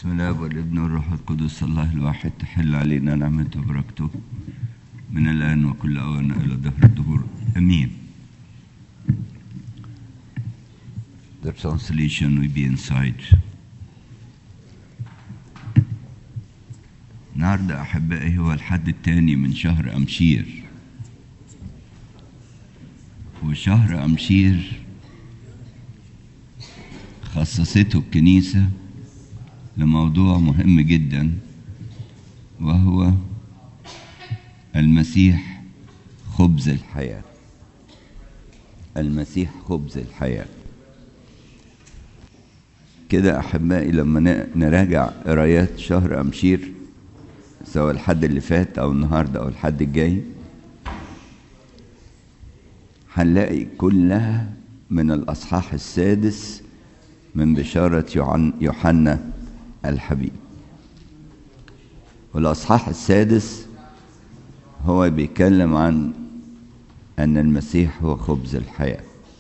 بسم الله والابن والروح القدس الله الواحد تحل علينا نعمته وبركته من الآن وكل أوان إلى دهر الدهور أمين The translation will be inside النهاردة أحبائي هو الحد الثاني من شهر أمشير وشهر أمشير خصصته الكنيسة لموضوع مهم جدا وهو المسيح خبز الحياة المسيح خبز الحياة كده أحبائي لما نراجع قرايات شهر أمشير سواء الحد اللي فات أو النهاردة أو الحد الجاي هنلاقي كلها من الأصحاح السادس من بشارة يوحنا الحبيب والأصحاح السادس هو بيتكلم عن أن المسيح هو خبز الحياة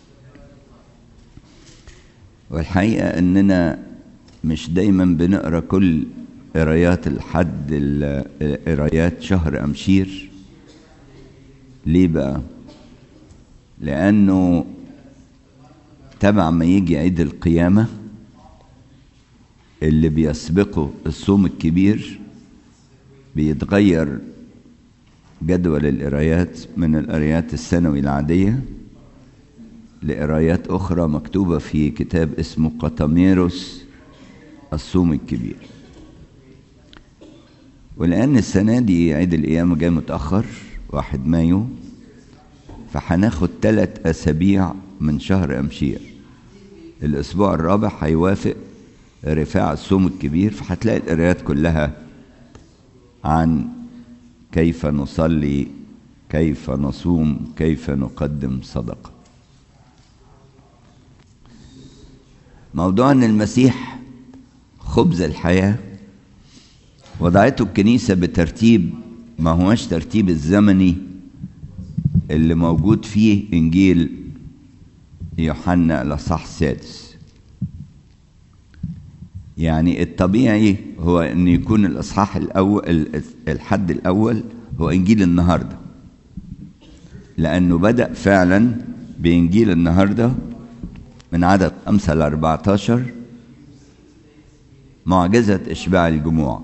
والحقيقة أننا مش دايما بنقرأ كل قرايات الحد قرايات شهر أمشير ليه بقى؟ لأنه تبع ما يجي عيد القيامة اللي بيسبقه الصوم الكبير بيتغير جدول القرايات من القرايات السنوي العادية لقرايات أخرى مكتوبة في كتاب اسمه قطميروس الصوم الكبير ولأن السنة دي عيد القيامة جاي متأخر واحد مايو فهناخد ثلاث أسابيع من شهر أمشير الأسبوع الرابع هيوافق رفاع الصوم الكبير فهتلاقي القرايات كلها عن كيف نصلي كيف نصوم كيف نقدم صدقة موضوع أن المسيح خبز الحياة وضعته الكنيسة بترتيب ما هوش ترتيب الزمني اللي موجود فيه إنجيل يوحنا الأصحاح السادس يعني الطبيعي هو أن يكون الأصحاح الأول الحد الأول هو إنجيل النهاردة لأنه بدأ فعلا بإنجيل النهاردة من عدد خمسة ل 14 معجزة إشباع الجموع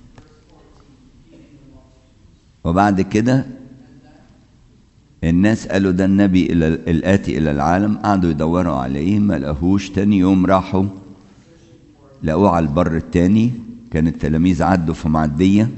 وبعد كده الناس قالوا ده النبي إلى الآتي إلى العالم قعدوا يدوروا عليه ما لقوهوش تاني يوم راحوا لقوه على البر التاني كان التلاميذ عدوا في معدية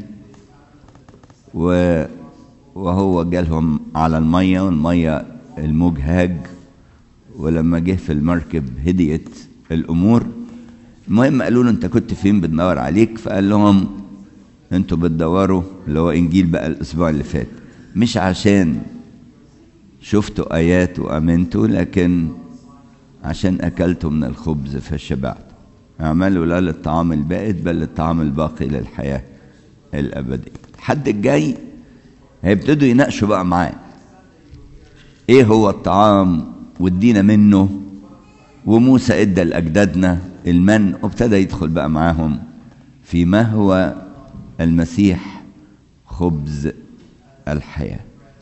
و وهو جالهم على المية والمية الموج هاج ولما جه في المركب هديت الأمور المهم قالوا له أنت كنت فين بتدور عليك فقال لهم أنتوا بتدوروا اللي هو إنجيل بقى الأسبوع اللي فات مش عشان شفتوا آيات وأمنتوا لكن عشان أكلتوا من الخبز فشبعت اعملوا لا للطعام البائد بل للطعام الباقي للحياة الأبدية الحد الجاي هيبتدوا يناقشوا بقى معاه ايه هو الطعام وادينا منه وموسى ادى لاجدادنا المن وابتدى يدخل بقى معاهم في ما هو المسيح خبز الحياه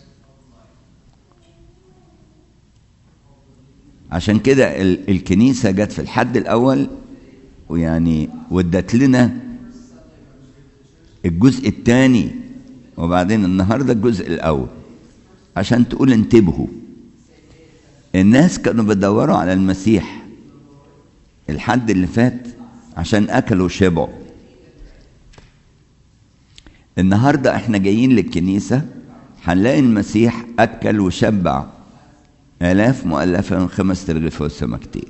عشان كده الكنيسة جت في الحد الأول ويعني ودت لنا الجزء الثاني وبعدين النهارده الجزء الأول عشان تقول انتبهوا الناس كانوا بيدوروا على المسيح الحد اللي فات عشان أكلوا وشبعوا النهارده احنا جايين للكنيسة هنلاقي المسيح أكل وشبع آلاف مؤلفة من خمس ترغيف والسمكتين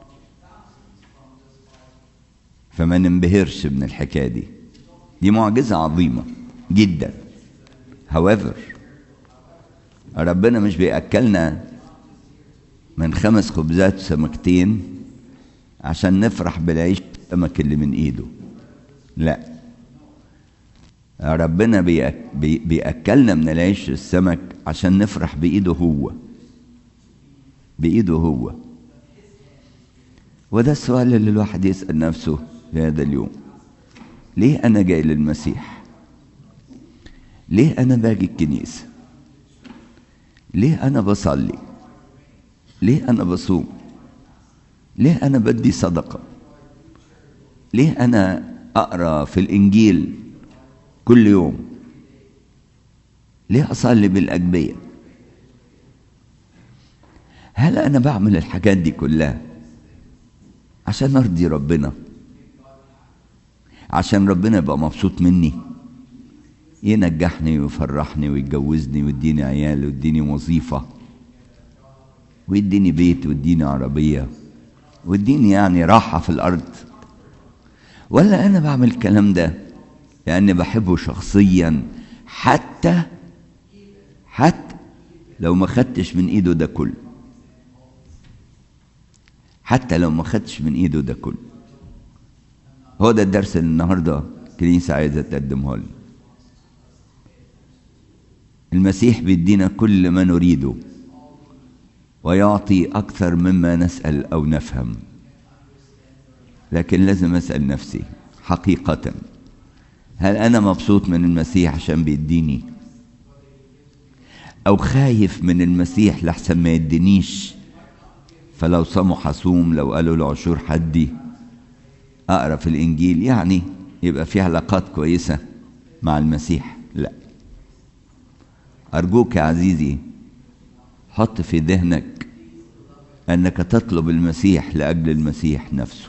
فما ننبهرش من الحكاية دي دي معجزة عظيمة جدا however ربنا مش بيأكلنا من خمس خبزات وسمكتين عشان نفرح بالعيش السمك اللي من ايده لا ربنا بيأكلنا من العيش السمك عشان نفرح بإيده هو بإيده هو وده السؤال اللي الواحد يسأل نفسه في هذا اليوم ليه أنا جاي للمسيح ليه أنا باجي الكنيسة ليه أنا بصلي ليه أنا بصوم ليه أنا بدي صدقة ليه أنا أقرأ في الإنجيل كل يوم ليه أصلي بالأجبية هل أنا بعمل الحاجات دي كلها عشان أرضي ربنا عشان ربنا يبقى مبسوط مني ينجحني ويفرحني ويتجوزني ويديني عيال ويديني وظيفة ويديني بيت ويديني عربية ويديني يعني راحة في الأرض ولا أنا بعمل الكلام ده لأني بحبه شخصيا حتى حتى لو ما خدتش من إيده ده كله حتى لو ما خدتش من إيده ده كله هو ده الدرس اللي النهارده الكنيسة عايزة تقدمه لنا المسيح بيدينا كل ما نريده ويعطي أكثر مما نسأل أو نفهم لكن لازم أسأل نفسي حقيقة هل أنا مبسوط من المسيح عشان بيديني أو خايف من المسيح لحسن ما يدينيش فلو صموا حصوم لو قالوا العشور حدي أقرأ في الإنجيل يعني يبقى في علاقات كويسة مع المسيح لا أرجوك يا عزيزي حط في ذهنك أنك تطلب المسيح لأجل المسيح نفسه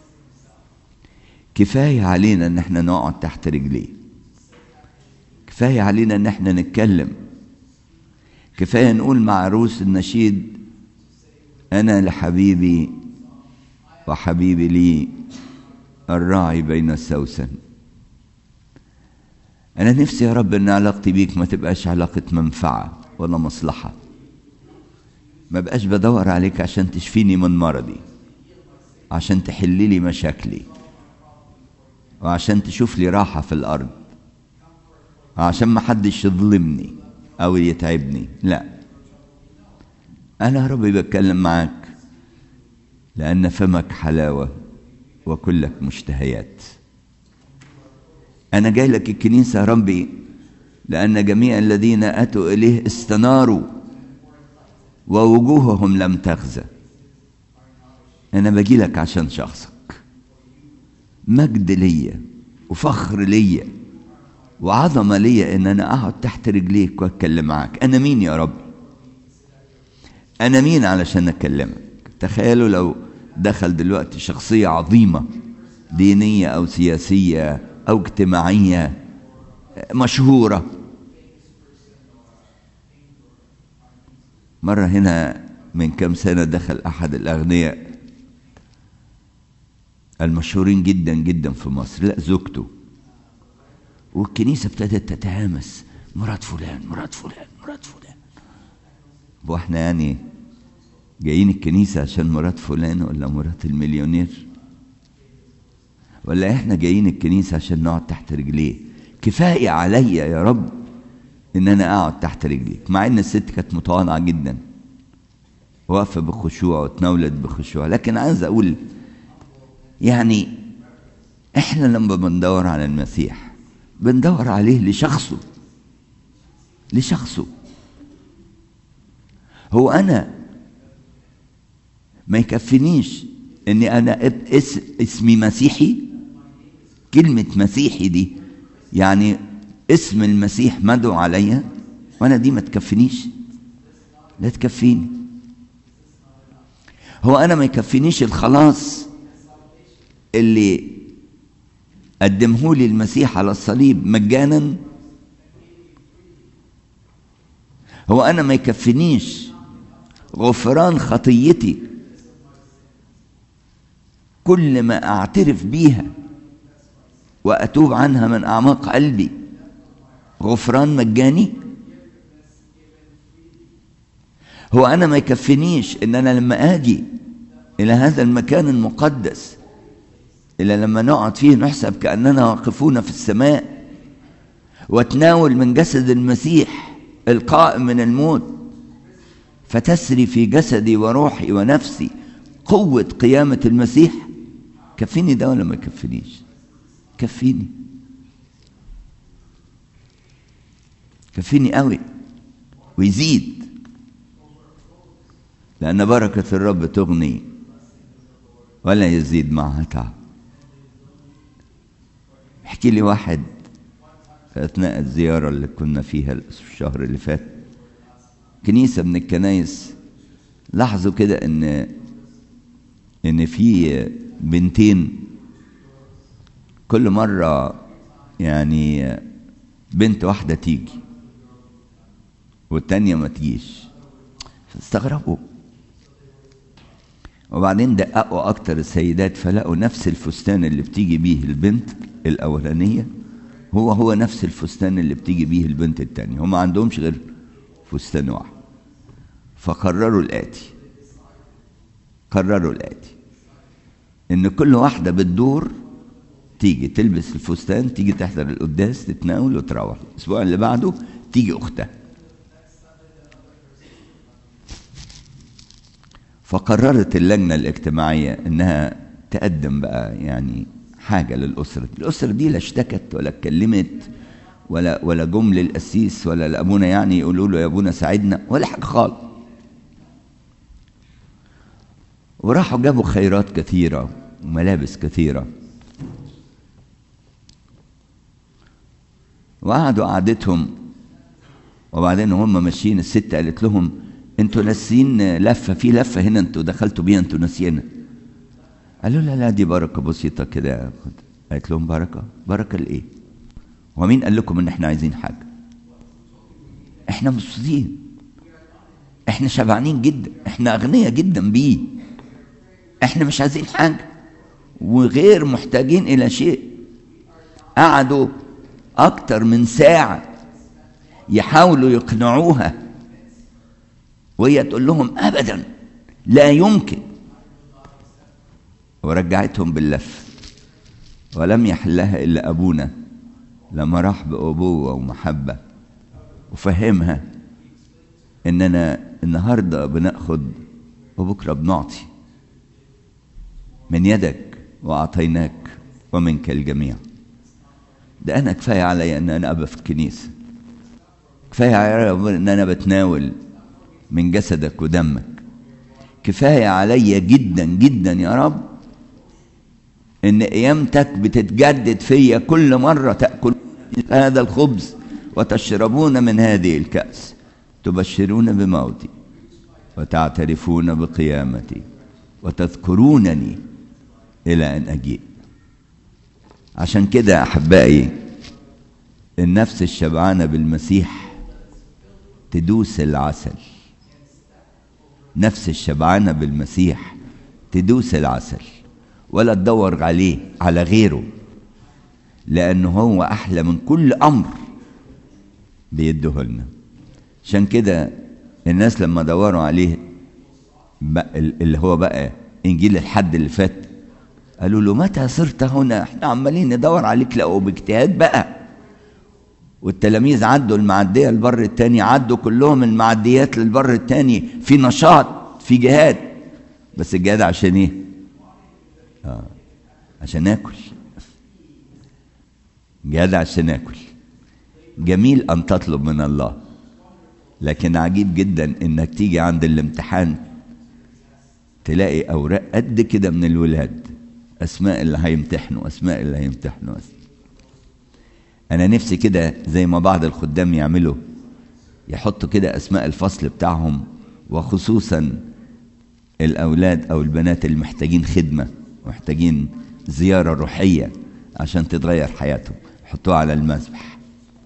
كفاية علينا أن احنا نقعد تحت رجليه كفاية علينا أن احنا نتكلم كفاية نقول مع عروس النشيد أنا لحبيبي وحبيبي لي الراعي بين السوسن أنا نفسي يا رب أن علاقتي بيك ما تبقاش علاقة منفعة ولا مصلحة ما بقاش بدور عليك عشان تشفيني من مرضي عشان تحل لي مشاكلي وعشان تشوف لي راحة في الأرض وعشان ما حدش يظلمني أو يتعبني لا أنا يا ربي بتكلم معاك لأن فمك حلاوة وكلك مشتهيات أنا جاي لك الكنيسة يا ربي لأن جميع الذين أتوا إليه استناروا ووجوههم لم تخزى أنا باجي لك عشان شخصك مجد ليا وفخر ليا وعظمة ليا إن أنا أقعد تحت رجليك وأتكلم معاك أنا مين يا رب أنا مين علشان أكلمك تخيلوا لو دخل دلوقتي شخصية عظيمة دينية أو سياسية أو اجتماعية مشهورة مرة هنا من كم سنة دخل أحد الأغنياء المشهورين جدا جدا في مصر لا زوجته والكنيسة ابتدت تتهامس مرات فلان مرات فلان مرات فلان واحنا يعني جايين الكنيسة عشان مرات فلان ولا مرات المليونير ولا احنا جايين الكنيسة عشان نقعد تحت رجليه كفاية عليا يا رب ان انا اقعد تحت رجليك مع ان الست كانت متواضعة جدا واقفة بخشوع وتناولت بخشوع لكن عايز اقول يعني احنا لما بندور على المسيح بندور عليه لشخصه لشخصه هو انا ما يكفينيش اني انا اس اسمي مسيحي كلمة مسيحي دي يعني اسم المسيح مدعو عليا وانا دي ما تكفينيش لا تكفيني هو انا ما يكفينيش الخلاص اللي قدمه لي المسيح على الصليب مجانا هو انا ما يكفينيش غفران خطيتي كل ما اعترف بيها واتوب عنها من اعماق قلبي غفران مجاني هو انا ما يكفينيش ان انا لما اجي الى هذا المكان المقدس الى لما نقعد فيه نحسب كاننا واقفون في السماء واتناول من جسد المسيح القائم من الموت فتسري في جسدي وروحي ونفسي قوة قيامة المسيح كفيني ده ولا ما يكفينيش كفيني كفيني قوي ويزيد لأن بركة الرب تغني ولا يزيد معها تعب احكي لي واحد في أثناء الزيارة اللي كنا فيها الشهر اللي فات كنيسة من الكنايس لاحظوا كده إن إن في بنتين كل مرة يعني بنت واحدة تيجي والتانية ما تجيش فاستغربوا وبعدين دققوا أكتر السيدات فلقوا نفس الفستان اللي بتيجي بيه البنت الأولانية هو هو نفس الفستان اللي بتيجي بيه البنت التانية هم ما عندهمش غير فستان واحد فقرروا الآتي قرروا الآتي إن كل واحدة بتدور تيجي تلبس الفستان تيجي تحضر القداس تتناول وتروح الأسبوع اللي بعده تيجي أختها فقررت اللجنة الاجتماعية إنها تقدم بقى يعني حاجة للأسرة الأسرة دي لا اشتكت ولا اتكلمت ولا ولا جم للقسيس ولا لأبونا يعني يقولوا له يا أبونا ساعدنا ولا حاجة خالص وراحوا جابوا خيرات كثيرة وملابس كثيرة وقعدوا قعدتهم وبعدين هم ماشيين الست قالت لهم انتوا ناسيين لفه في لفه هنا انتوا دخلتوا بيها انتوا ناسيينها قالوا لا لا دي بركه بسيطه كده قالت لهم بركه بركه لايه ومين قال لكم ان احنا عايزين حاجه احنا مبسوطين احنا شبعانين جدا احنا اغنياء جدا بيه احنا مش عايزين حاجه وغير محتاجين الى شيء قعدوا اكتر من ساعه يحاولوا يقنعوها وهي تقول لهم ابدا لا يمكن ورجعتهم باللف ولم يحلها الا ابونا لما راح بابوه ومحبه وفهمها اننا النهارده بناخد وبكره بنعطي من يدك واعطيناك ومنك الجميع ده انا كفايه علي ان انا ابقى في الكنيسه كفايه علي ان انا بتناول من جسدك ودمك كفايه عليا جدا جدا يا رب ان قيامتك بتتجدد فيا كل مره تاكلون هذا الخبز وتشربون من هذه الكاس تبشرون بموتي وتعترفون بقيامتي وتذكرونني الى ان اجيء عشان كده احبائي النفس الشبعانه بالمسيح تدوس العسل نفس الشبعانه بالمسيح تدوس العسل ولا تدور عليه على غيره لانه هو احلى من كل امر بيده لنا عشان كده الناس لما دوروا عليه اللي هو بقى انجيل الحد اللي فات قالوا له متى صرت هنا احنا عمالين ندور عليك لقوا باجتهاد بقى والتلاميذ عدوا المعديه البر التاني عدوا كلهم المعديات للبر التاني في نشاط في جهاد بس الجهاد عشان ايه آه. عشان ناكل جهاد عشان ناكل جميل ان تطلب من الله لكن عجيب جدا انك تيجي عند الامتحان تلاقي اوراق قد كده من الولاد اسماء اللي هيمتحنوا اسماء اللي هيمتحنوا انا نفسي كده زي ما بعض الخدام يعملوا يحطوا كده اسماء الفصل بتاعهم وخصوصا الاولاد او البنات اللي محتاجين خدمه محتاجين زياره روحيه عشان تتغير حياتهم حطوها على المسبح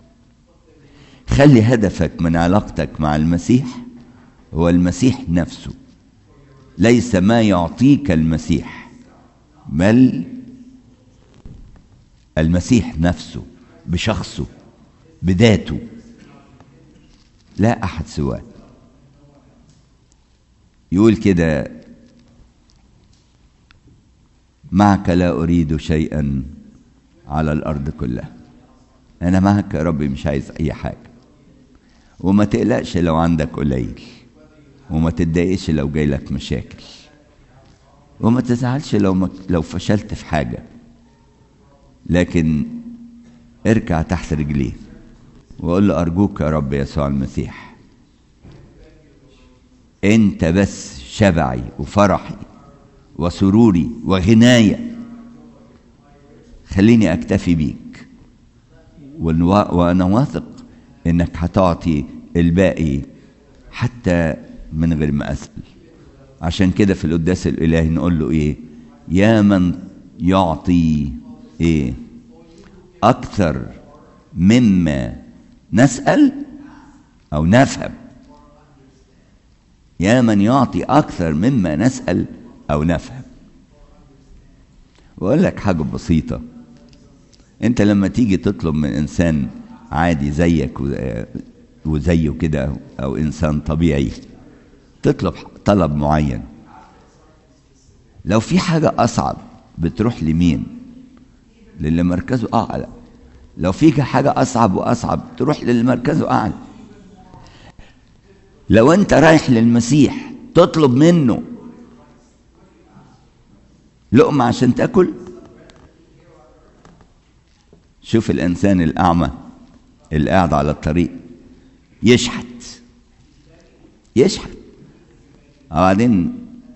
خلي هدفك من علاقتك مع المسيح هو المسيح نفسه ليس ما يعطيك المسيح بل المسيح نفسه بشخصه بذاته لا احد سواه يقول كده معك لا اريد شيئا على الارض كلها انا معك يا ربي مش عايز اي حاجه وما تقلقش لو عندك قليل وما تتضايقش لو جاي لك مشاكل وما تزعلش لو ما لو فشلت في حاجه لكن اركع تحت رجليه وقول له أرجوك يا رب يسوع المسيح أنت بس شبعي وفرحي وسروري وغناية خليني أكتفي بيك وأنا واثق إنك هتعطي الباقي حتى من غير ما أسأل عشان كده في القداس الإلهي نقول له إيه يا من يعطي إيه أكثر مما نسأل أو نفهم يا من يعطي أكثر مما نسأل أو نفهم وأقول لك حاجة بسيطة أنت لما تيجي تطلب من إنسان عادي زيك وزيه كده أو إنسان طبيعي تطلب طلب معين لو في حاجة أصعب بتروح لمين؟ للي مركزه أعلى لو فيك حاجة أصعب وأصعب تروح للي مركزه أعلى لو أنت رايح للمسيح تطلب منه لقمة عشان تاكل شوف الإنسان الأعمى اللي قاعد على الطريق يشحت يشحت وبعدين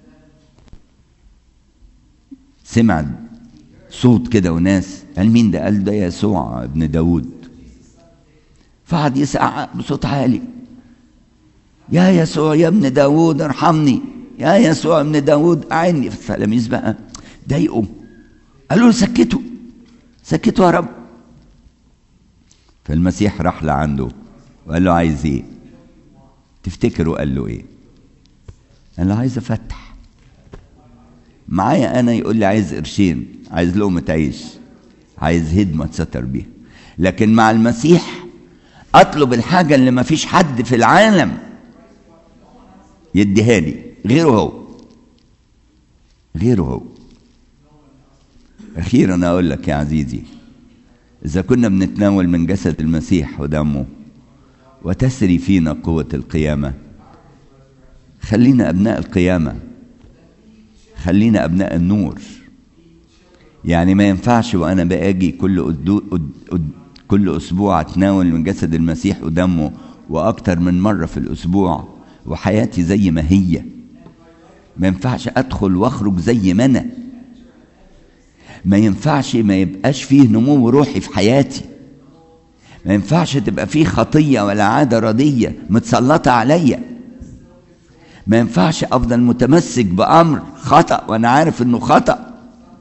سمع صوت كده وناس قال مين ده قال ده يسوع ابن داود فقعد يسقع بصوت عالي يا يسوع يا ابن داود ارحمني يا يسوع ابن داود اعني فالتلاميذ بقى ضايقوا قالوا له سكتوا سكتوا يا رب فالمسيح راح لعنده وقال له عايز ايه تفتكروا قال له ايه قال له عايز افتح معايا انا يقول لي عايز قرشين عايز لقمه عيش عايز هدمه تستر بيها لكن مع المسيح اطلب الحاجه اللي ما فيش حد في العالم يديها لي غيره هو غيره هو اخيرا اقول لك يا عزيزي اذا كنا بنتناول من جسد المسيح ودمه وتسري فينا قوه القيامه خلينا ابناء القيامه خلينا ابناء النور يعني ما ينفعش وانا باجي كل أدو أد أد كل اسبوع اتناول من جسد المسيح ودمه واكتر من مره في الاسبوع وحياتي زي ما هي ما ينفعش ادخل واخرج زي ما انا ما ينفعش ما يبقاش فيه نمو روحي في حياتي ما ينفعش تبقى فيه خطيه ولا عاده رديه متسلطه عليا ما ينفعش افضل متمسك بامر خطا وانا عارف انه خطا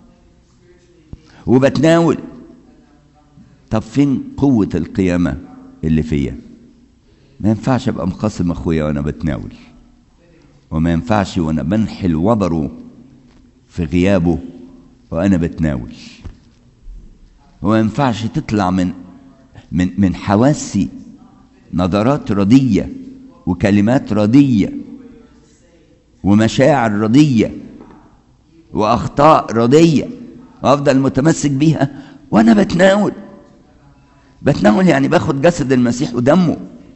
وبتناول طب فين قوه القيامه اللي فيا ما ينفعش ابقى مخاصم اخويا وانا بتناول وما ينفعش وانا بنحل وبره في غيابه وانا بتناول وما ينفعش تطلع من من من حواسي نظرات رديه وكلمات رديه ومشاعر رديه واخطاء رديه وافضل متمسك بيها وانا بتناول بتناول يعني باخد جسد المسيح ودمه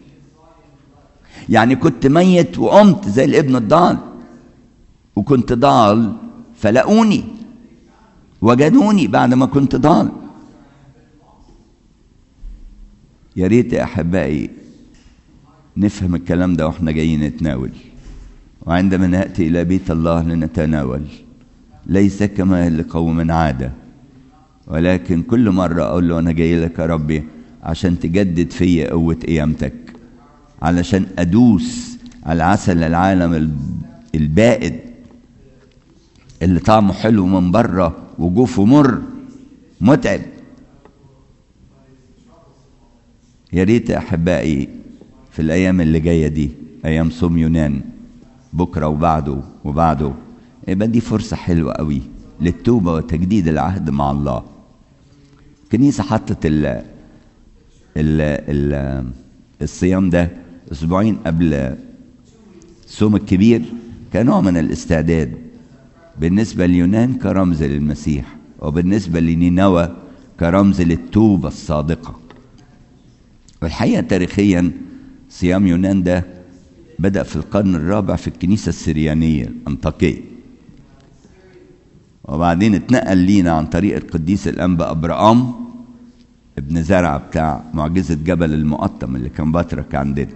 يعني كنت ميت وقمت زي الابن الضال وكنت ضال فلقوني وجدوني بعد ما كنت ضال يا ريت يا احبائي نفهم الكلام ده واحنا جايين نتناول وعندما ناتي الى بيت الله لنتناول ليس كما لقوم عاده ولكن كل مره اقول له انا جاي لك يا ربي عشان تجدد فيا قوه قيامتك علشان ادوس على عسل العالم البائد اللي طعمه حلو من بره وجوفه مر متعب يا ريت يا احبائي في الايام اللي جايه دي ايام صوم يونان بكره وبعده وبعده يبقى دي فرصه حلوه قوي للتوبه وتجديد العهد مع الله الكنيسه حطت ال ال ال الصيام ده اسبوعين قبل الصوم الكبير كنوع من الاستعداد بالنسبة ليونان كرمز للمسيح وبالنسبة لنينوى كرمز للتوبة الصادقة والحقيقة تاريخيا صيام يونان ده بدأ في القرن الرابع في الكنيسة السريانية الأنطاكية وبعدين اتنقل لينا عن طريق القديس الأنبا أبرام ابن زرع بتاع معجزة جبل المقطم اللي كان بطرك عندنا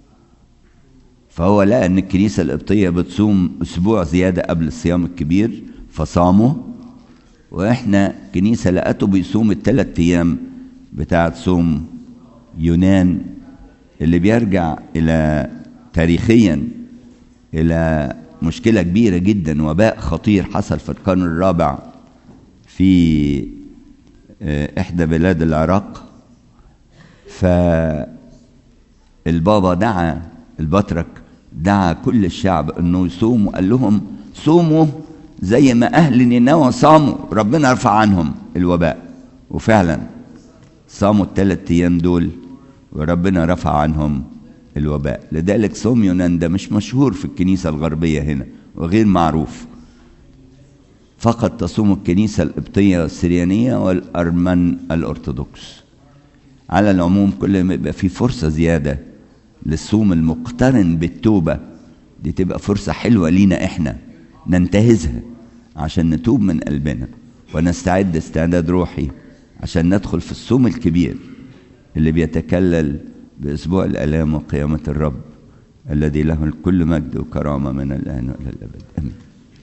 فهو لقى ان الكنيسة القبطية بتصوم اسبوع زيادة قبل الصيام الكبير فصاموا واحنا كنيسة لقته بيصوم الثلاث ايام بتاعة صوم يونان اللي بيرجع الى تاريخيا الى مشكلة كبيرة جدا وباء خطير حصل في القرن الرابع في إحدى بلاد العراق فالبابا دعا البطرك دعا كل الشعب انه يصوم وقال لهم صوموا زي ما اهل نينوى صاموا ربنا رفع عنهم الوباء وفعلا صاموا الثلاث ايام دول وربنا رفع عنهم الوباء لذلك صوم يونان ده مش مشهور في الكنيسة الغربية هنا وغير معروف فقط تصوم الكنيسة القبطية السريانية والأرمن الأرثوذكس على العموم كل ما يبقى في فرصة زيادة للصوم المقترن بالتوبة دي تبقى فرصة حلوة لينا إحنا ننتهزها عشان نتوب من قلبنا ونستعد استعداد روحي عشان ندخل في الصوم الكبير اللي بيتكلل بأسبوع الآلام وقيامة الرب الذي له الكل مجد وكرامة من الآن وإلى الأبد آمين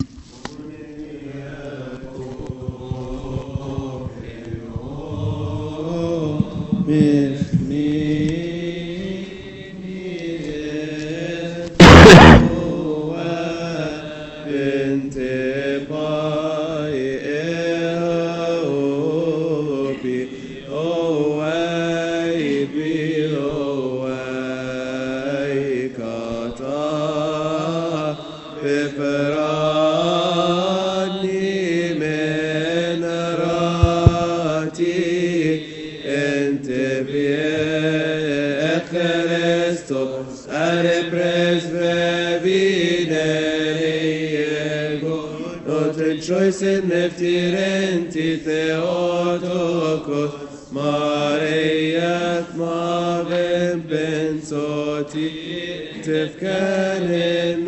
Rejoicing neftirenti Theotokos Mariat Mavim Bensoti Tifkanin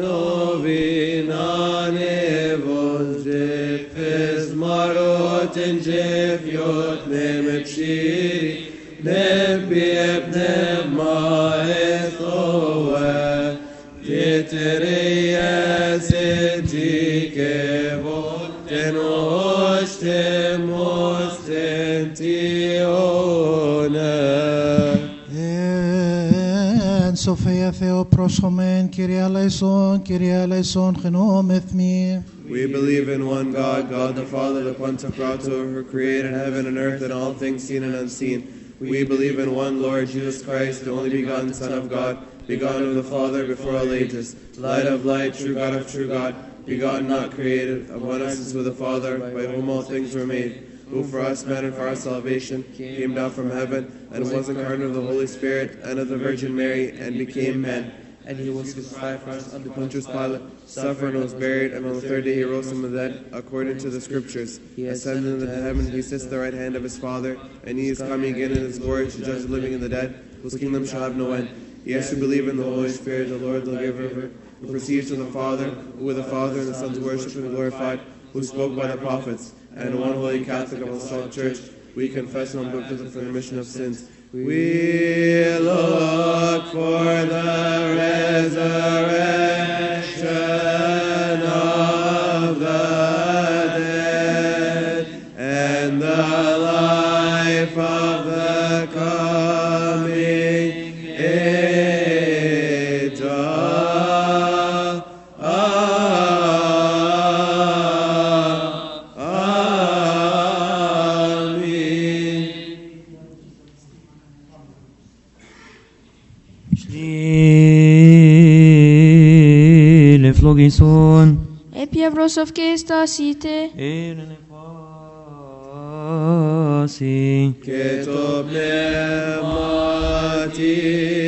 Novinane Vonjefes Marotin Jefyot Nemepshiri Nebi Ebne Maethoa Titeria Sentikevo Εν Σοφία Θεό πρόσωμεν, Κύριε Αλαϊσόν, Κύριε Αλαϊσόν, γενόμ εθμί. We believe in one God, God the Father, the Pantocrator, who created heaven and earth and all things seen and unseen. We believe in one Lord Jesus Christ, the only begotten Son of God, begotten of the Father before all ages, light of light, true God of true God, begotten, not created, of one essence with the Father, by whom all things were made, who for us men and for our salvation came down from heaven, and was incarnate of the Holy Spirit and of the Virgin Mary, and became man. And he was crucified for us under Pontius Pilate, suffered and was buried, and on the third day he rose from the dead, according to the Scriptures. He ascended into heaven, he sits at the right hand of his Father, and he is coming again in his glory to judge the living and the dead, whose kingdom shall have no end. Yes, we believe in the Holy Spirit, the Lord, the giver who proceeds from the Father, who with the Father and the Son's worship and glorified, who spoke by the prophets, and in one holy Catholic Apostolic Church, we confess one baptism for the remission of sins. We look for the resurrection of the dead and the life of the coming age. Amen. Stille flogison. Epiavros of Site, Eren fasi. Και το πνεύμα της